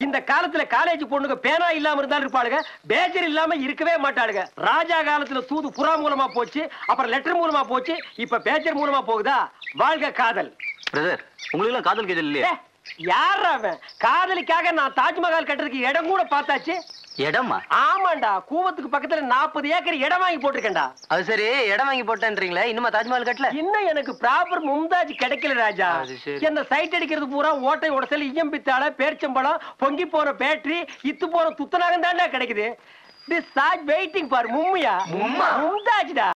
இந்த காலத்துல காலேஜ் பொண்ணுங்க பேனா இல்லாம இருந்தாலும் இருப்பாளுங்க பேஜர் இல்லாம இருக்கவே மாட்டாளுங்க ராஜா காலத்துல தூது புறா மூலமா போச்சு அப்புறம் லெட்டர் மூலமா போச்சு இப்ப பேஜர் மூலமா போகுதா வாழ்க காதல் பிரதர் உங்களுக்கு எல்லாம் காதல் கேதல் இல்லையா யார் அவன் காதலிக்காக நான் தாஜ்மஹால் கட்டுறதுக்கு இடம் கூட பார்த்தாச்சு இடமா ஆமாண்டா கூவத்துக்கு பக்கத்துல நாற்பது ஏக்கர் இடம் வாங்கி போட்டிருக்கேன்டா அது சரி இடம் வாங்கி போட்டேன்றீங்களே இன்னுமா தாஜ்மஹால் கட்டல இன்னும் எனக்கு ப்ராப்பர் மும்தாஜ் கிடைக்கல ராஜா அது சரி. என்ன சைட் அடிக்கிறது பூரா ஓட்டை உடசல் ஈயம் பித்தாள பேரிச்சம்பழம் பொங்கி போற பேட்டரி இத்து போற துத்தநாகம் தாண்டா கிடைக்குது திஸ் சாஜ் வெயிட்டிங் ஃபார் மும்மியா மும்தாஜ்டா